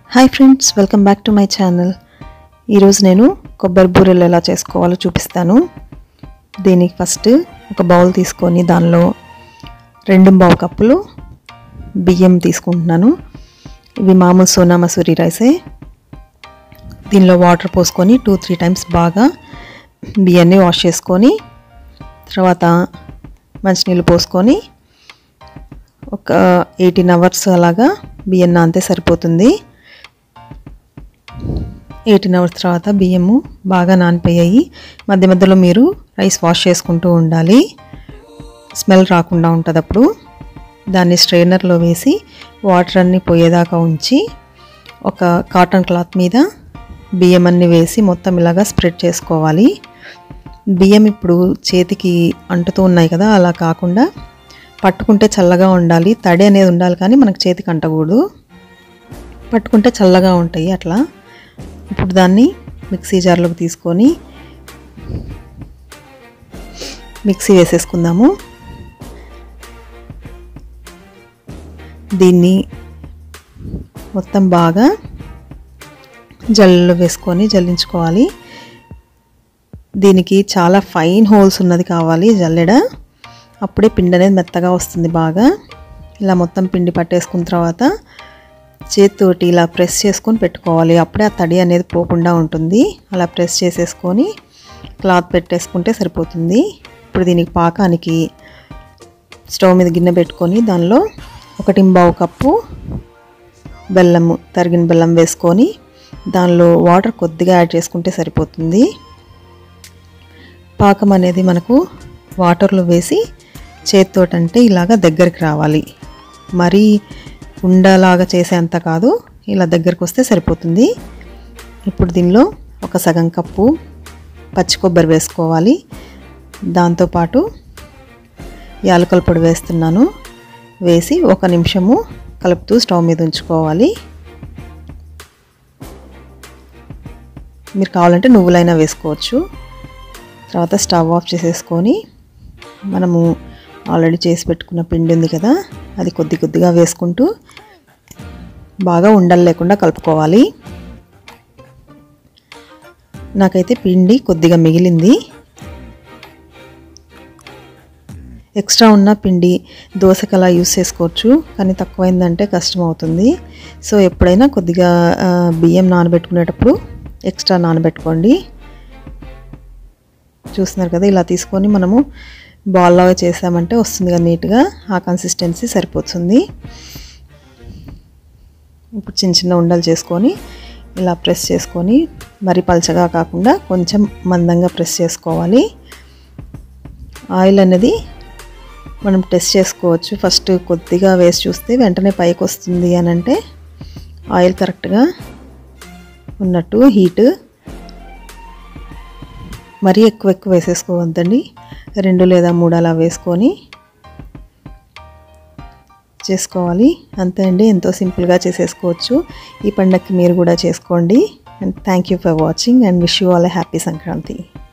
hi friends welcome back to my channel ఈరోజు నేను కొబ్బరి బూరెలు ఎలా చేసుకోవాలో చూపిస్తాను దీనికి ఫస్ట్ ఒక బౌల్ తీసుకొని దానిలో రెండు బావు కప్పులు బియ్యం తీసుకుంటున్నాను ఇవి మామూలు సోనా మసూరి రైసే దీనిలో వాటర్ పోసుకొని టూ త్రీ టైమ్స్ బాగా బియ్యాన్ని వాష్ చేసుకొని తర్వాత మంచినీళ్ళు పోసుకొని ఒక ఎయిటీన్ అవర్స్ అలాగా బియ్యం నానితే సరిపోతుంది ఎయిటీన్ అవర్స్ తర్వాత బియ్యము బాగా నానిపోయాయి మధ్య మధ్యలో మీరు రైస్ వాష్ చేసుకుంటూ ఉండాలి స్మెల్ రాకుండా ఉంటుంది అప్పుడు దాన్ని స్ట్రైనర్లో వేసి వాటర్ అన్నీ పోయేదాకా ఉంచి ఒక కాటన్ క్లాత్ మీద బియ్యం అన్నీ వేసి మొత్తం ఇలాగా స్ప్రెడ్ చేసుకోవాలి బియ్యం ఇప్పుడు చేతికి అంటుతూ ఉన్నాయి కదా అలా కాకుండా పట్టుకుంటే చల్లగా ఉండాలి తడి అనేది ఉండాలి కానీ మనకు చేతికి అంటకూడదు పట్టుకుంటే చల్లగా ఉంటాయి అట్లా ఇప్పుడు దాన్ని మిక్సీ జార్లోకి తీసుకొని మిక్సీ వేసేసుకుందాము దీన్ని మొత్తం బాగా జల్లలో వేసుకొని జల్లించుకోవాలి దీనికి చాలా ఫైన్ హోల్స్ ఉన్నది కావాలి జల్లెడ అప్పుడే పిండి అనేది మెత్తగా వస్తుంది బాగా ఇలా మొత్తం పిండి పట్టేసుకున్న తర్వాత చేతితోటి ఇలా ప్రెస్ చేసుకొని పెట్టుకోవాలి అప్పుడే ఆ తడి అనేది పోకుండా ఉంటుంది అలా ప్రెస్ చేసేసుకొని క్లాత్ పెట్టేసుకుంటే సరిపోతుంది ఇప్పుడు దీనికి పాకానికి స్టవ్ మీద గిన్నె పెట్టుకొని దానిలో ఒకటి బావు కప్పు బెల్లము తరిగిన బెల్లం వేసుకొని దానిలో వాటర్ కొద్దిగా యాడ్ చేసుకుంటే సరిపోతుంది పాకం అనేది మనకు వాటర్లో వేసి చేతితోటంటే ఇలాగ దగ్గరికి రావాలి మరీ ఉండలాగా చేసేంత కాదు ఇలా దగ్గరకు వస్తే సరిపోతుంది ఇప్పుడు దీనిలో ఒక సగం కప్పు పచ్చి కొబ్బరి వేసుకోవాలి దాంతోపాటు యాలకల పొడి వేస్తున్నాను వేసి ఒక నిమిషము కలుపుతూ స్టవ్ మీద ఉంచుకోవాలి మీరు కావాలంటే నువ్వులైనా వేసుకోవచ్చు తర్వాత స్టవ్ ఆఫ్ చేసేసుకొని మనము ఆల్రెడీ చేసి పెట్టుకున్న పిండి ఉంది కదా అది కొద్ది కొద్దిగా వేసుకుంటూ బాగా ఉండలు లేకుండా కలుపుకోవాలి నాకైతే పిండి కొద్దిగా మిగిలింది ఎక్స్ట్రా ఉన్న పిండి దోశకు అలా యూస్ చేసుకోవచ్చు కానీ తక్కువైందంటే కష్టం అవుతుంది సో ఎప్పుడైనా కొద్దిగా బియ్యం నానబెట్టుకునేటప్పుడు ఎక్స్ట్రా నానబెట్టుకోండి చూస్తున్నారు కదా ఇలా తీసుకొని మనము బాల్ లాగా చేసామంటే వస్తుంది కదా నీట్గా ఆ కన్సిస్టెన్సీ సరిపోతుంది ఇప్పుడు చిన్న చిన్న ఉండలు చేసుకొని ఇలా ప్రెస్ చేసుకొని మరి పలచగా కాకుండా కొంచెం మందంగా ప్రెస్ చేసుకోవాలి ఆయిల్ అనేది మనం టెస్ట్ చేసుకోవచ్చు ఫస్ట్ కొద్దిగా వేసి చూస్తే వెంటనే పైకి వస్తుంది అని అంటే ఆయిల్ కరెక్ట్గా ఉన్నట్టు హీట్ మరీ ఎక్కువ ఎక్కువ వేసేసుకోవద్దండి రెండు లేదా మూడు అలా వేసుకొని చేసుకోవాలి అంతే అండి ఎంతో సింపుల్గా చేసేసుకోవచ్చు ఈ పండగకి మీరు కూడా చేసుకోండి and thank you for watching and wish you all happy Sankranti